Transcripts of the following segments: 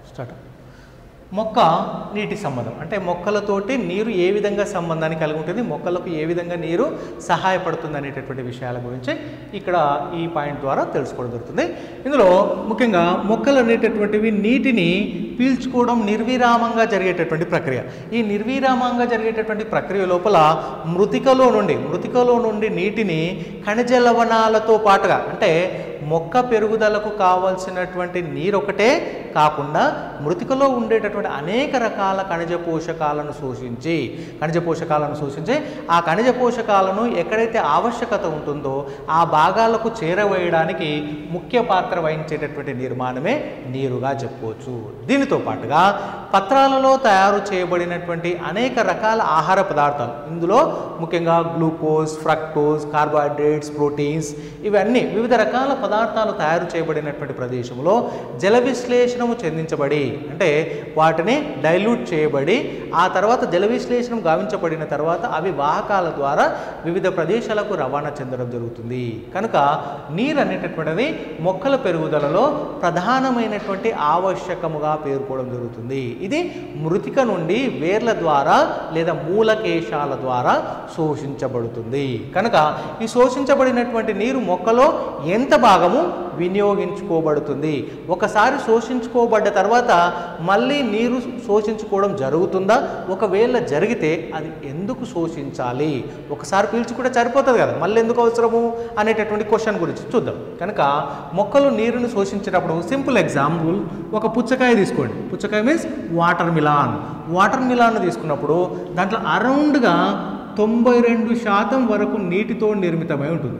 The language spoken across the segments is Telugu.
స్టార్ట్ మొక్క నీటి సంబంధం అంటే మొక్కలతోటి నీరు ఏ విధంగా సంబంధాన్ని కలిగి ఉంటుంది మొక్కలకు ఏ విధంగా నీరు సహాయపడుతుంది అనేటటువంటి విషయాల గురించి ఇక్కడ ఈ పాయింట్ ద్వారా తెలుసుకోవడం జరుగుతుంది ఇందులో ముఖ్యంగా మొక్కలు అనేటటువంటివి నీటిని పీల్చుకోవడం నిర్విరామంగా జరిగేటటువంటి ప్రక్రియ ఈ నిర్విరామంగా జరిగేటటువంటి ప్రక్రియ లోపల మృతికలో నుండి మృతికలో నుండి నీటిని ఖనిజ లవణాలతో పాటుగా అంటే మొక్క పెరుగుదలకు కావలసినటువంటి నీరు ఒకటే కాకుండా మృతికలో ఉండేటటువంటి అనేక రకాల ఖనిజ పోషకాలను శోషించి ఖనిజ పోషకాలను శోషించి ఆ ఖనిజ పోషకాలను ఎక్కడైతే ఆవశ్యకత ఉంటుందో ఆ భాగాలకు చేరవేయడానికి ముఖ్య పాత్ర వహించేటటువంటి నిర్మాణమే నీరుగా చెప్పుకోవచ్చు దీనితో పాటుగా పత్రాలలో తయారు చేయబడినటువంటి అనేక రకాల ఆహార పదార్థాలు ఇందులో ముఖ్యంగా గ్లూకోజ్ ఫ్రక్టోజ్ కార్బోహైడ్రేట్స్ ప్రోటీన్స్ ఇవన్నీ వివిధ రకాల పదార్థాలు తయారు చేయబడినటువంటి ప్రదేశంలో జల విశ్లేషణము చెందించబడి అంటే వాటిని డైల్యూట్ చేయబడి ఆ తర్వాత జల విశ్లేషణం గావించబడిన తర్వాత అవి వాహకాల ద్వారా వివిధ ప్రదేశాలకు రవాణా చెందడం జరుగుతుంది కనుక నీరు అనేటటువంటిది మొక్కల పెరుగుదలలో ప్రధానమైనటువంటి ఆవశ్యకముగా పేర్కోవడం జరుగుతుంది ఇది మృతిక నుండి వేర్ల ద్వారా లేదా మూలకేశాల ద్వారా శోషించబడుతుంది కనుక ఈ శోషించబడినటువంటి నీరు మొక్కలో ఎంత భాగము వినియోగించుకోబడుతుంది ఒకసారి శోషించుకోబడ్డ తర్వాత మళ్ళీ నీరు శోషించుకోవడం జరుగుతుందా ఒకవేళ జరిగితే అది ఎందుకు శోషించాలి ఒకసారి పీల్చుకుంటే సరిపోతుంది కదా మళ్ళీ ఎందుకు అవసరము అనేటటువంటి క్వశ్చన్ గురించి చూద్దాం కనుక మొక్కలు నీరుని శోషించేటప్పుడు సింపుల్ ఎగ్జాంపుల్ ఒక పుచ్చకాయ తీసుకోండి పుచ్చకాయ means watermelon watermelon తీసుకున్నప్పుడు దాంట్లో అరౌండ్గా తొంభై రెండు శాతం వరకు నీటితో నిర్మితమై ఉంటుంది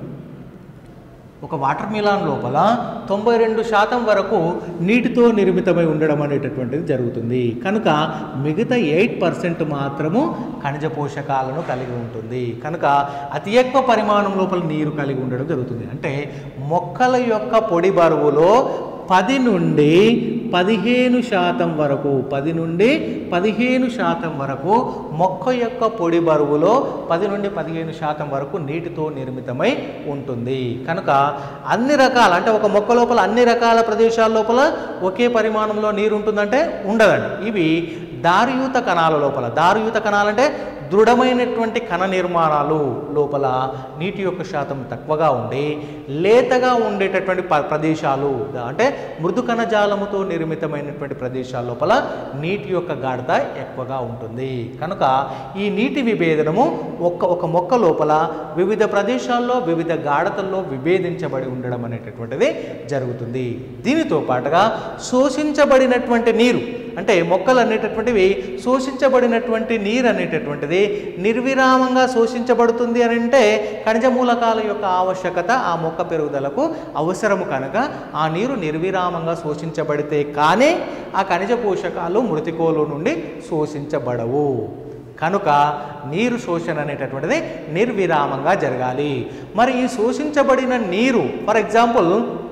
ఒక వాటర్ మిలాన్ లోపల తొంభై రెండు శాతం వరకు నీటితో నిర్మితమై ఉండడం అనేటటువంటిది జరుగుతుంది కనుక మిగతా ఎయిట్ పర్సెంట్ మాత్రము ఖనిజ పోషకాలను కలిగి ఉంటుంది కనుక అతి ఎక్కువ పరిమాణం లోపల నీరు కలిగి ఉండడం జరుగుతుంది అంటే మొక్కల యొక్క పొడి బరువులో పది నుండి పదిహేను శాతం వరకు పది నుండి పదిహేను శాతం వరకు మొక్క యొక్క పొడి బరువులో పది నుండి పదిహేను శాతం వరకు నీటితో నిర్మితమై ఉంటుంది కనుక అన్ని రకాల అంటే ఒక మొక్క లోపల అన్ని రకాల ప్రదేశాల లోపల ఒకే పరిమాణంలో నీరు ఉంటుందంటే ఉండదండి ఇవి దారియూత కణాల లోపల దారియూత కణాలంటే దృఢమైనటువంటి కణ నిర్మాణాలు లోపల నీటి యొక్క శాతం తక్కువగా ఉండి లేతగా ఉండేటటువంటి ప- ప్రదేశాలు అంటే మృదు కణజాలముతో నిర్మితమైనటువంటి ప్రదేశాల లోపల నీటి యొక్క గాఢత ఎక్కువగా ఉంటుంది కనుక ఈ నీటి విభేదనము ఒక్క ఒక మొక్క లోపల వివిధ ప్రదేశాల్లో వివిధ గాఢతల్లో విభేదించబడి ఉండడం అనేటటువంటిది జరుగుతుంది దీనితో పాటుగా శోషించబడినటువంటి నీరు అంటే మొక్కలు అనేటటువంటివి శోషించబడినటువంటి నీరు అనేటటువంటిది నిర్విరామంగా శోషించబడుతుంది అని అంటే ఖనిజ మూలకాల యొక్క ఆవశ్యకత ఆ మొక్క పెరుగుదలకు అవసరము కనుక ఆ నీరు నిర్విరామంగా శోషించబడితే కానీ ఆ ఖనిజ పోషకాలు మృతికోలు నుండి శోషించబడవు కనుక నీరు శోషణ అనేటటువంటిది నిర్విరామంగా జరగాలి మరి ఈ శోషించబడిన నీరు ఫర్ ఎగ్జాంపుల్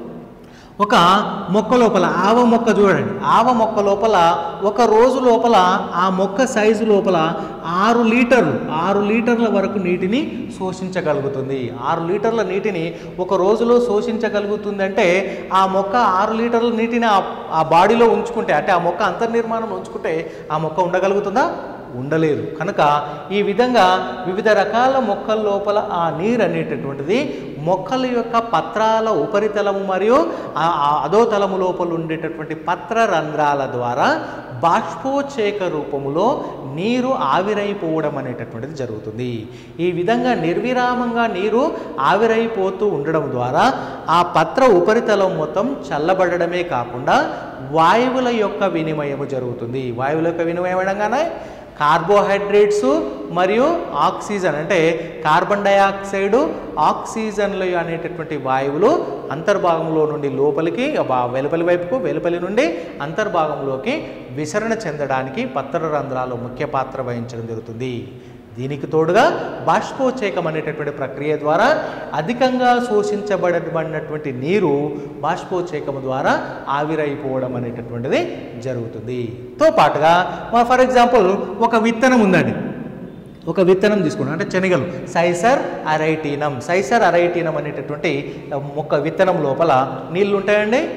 ఒక మొక్క లోపల ఆవ మొక్క చూడండి ఆవ మొక్క లోపల ఒక రోజు లోపల ఆ మొక్క సైజు లోపల ఆరు లీటర్లు ఆరు లీటర్ల వరకు నీటిని శోషించగలుగుతుంది ఆరు లీటర్ల నీటిని ఒక రోజులో శోషించగలుగుతుంది అంటే ఆ మొక్క ఆరు లీటర్ల నీటిని ఆ- ఆ బాడీలో ఉంచుకుంటే అంటే ఆ మొక్క అంతర్నిర్మాణం ఉంచుకుంటే ఆ మొక్క ఉండగలుగుతుందా ఉండలేదు కనుక ఈ విధంగా వివిధ రకాల మొక్కల లోపల ఆ నీరు అనేటటువంటిది మొక్కల యొక్క పత్రాల ఉపరితలము మరియు ఆ ఆ అధోతలము లోపల ఉండేటటువంటి పత్ర రంధ్రాల ద్వారా బాష్పోచ్చేక రూపములో నీరు ఆవిరైపోవడం అనేటటువంటిది జరుగుతుంది ఈ విధంగా నిర్విరామంగా నీరు ఆవిరైపోతూ ఉండడం ద్వారా ఆ పత్ర ఉపరితలం మొత్తం చల్లబడడమే కాకుండా వాయువుల యొక్క వినిమయము జరుగుతుంది వాయువుల యొక్క వినిమయం అనగానే కార్బోహైడ్రేట్స్ మరియు ఆక్సిజన్ అంటే కార్బన్ డయాక్సైడ్ ఆక్సిజన్లు అనేటటువంటి వాయువులు అంతర్భాగంలో నుండి లోపలికి బా- వెలుపలి వైపుకు వెలుపలి నుండి అంతర్భాగంలోకి విసరణ చెందడానికి పత్ర రంధ్రాలు ముఖ్య పాత్ర వహించడం జరుగుతుంది దీనికి తోడుగా బాష్పోచ్చేకం అనేటటువంటి ప్రక్రియ ద్వారా అధికంగా శోషించబడబడినటువంటి నీరు బాష్పోచ్చేకము ద్వారా ఆవిరైపోవడం అనేటటువంటిది జరుగుతుంది తో పాటుగా ఫర్ ఎగ్జాంపుల్ ఒక విత్తనం ఉందండి ఒక విత్తనం తీసుకున్నాం అంటే శనగలు సైసర్ అరైటీనం సైసర్ అరైటీనం అనేటటువంటి మొక్క విత్తనం లోపల నీళ్ళు ఉంటాయండి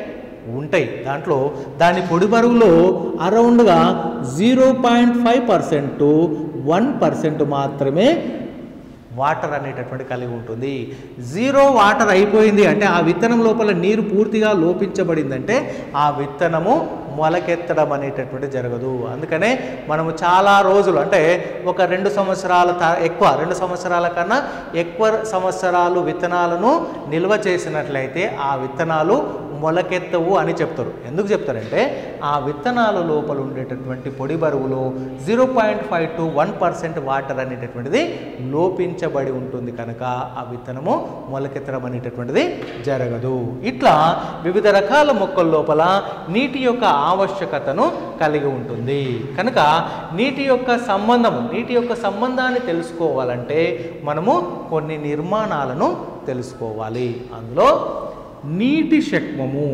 ఉంటాయి దాంట్లో దాని పొడి బరువులో అరౌండ్గా zero point five percent to one percent మాత్రమే వాటర్ అనేటటువంటి కలిగి ఉంటుంది జీరో వాటర్ అయిపోయింది అంటే ఆ విత్తనం లోపల నీరు పూర్తిగా లోపించబడిందంటే ఆ విత్తనము మొలకెత్తడం అనేటటువంటి జరగదు అందుకనే మనము చాలా రోజులు అంటే ఒక రెండు సంవత్సరాల త- ఎక్కువ రెండు సంవత్సరాల కన్నా ఎక్కువ సంవత్సరాలు విత్తనాలను నిల్వ చేసినట్లయితే ఆ విత్తనాలు మొలకెత్తవు అని చెప్తారు ఎందుకు చెప్తారంటే ఆ విత్తనాల లోపల ఉండేటటువంటి పొడి బరువులో zero point five to one percent water అనేటటువంటిది లోపించబడి ఉంటుంది కనుక ఆ విత్తనము మొలకెత్తడం అనేటటువంటిది జరగదు ఇట్లా వివిధ రకాల మొక్కల లోపల నీటి యొక్క ఆవశ్యకతను కలిగి ఉంటుంది కనుక నీటి యొక్క సంబంధము నీటి యొక్క సంబంధాన్ని తెలుసుకోవాలంటే మనము కొన్ని నిర్మాణాలను తెలుసుకోవాలి అందులో నీటి శక్మము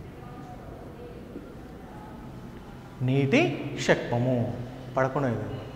నీటి శక్మము పడకుండా ఇది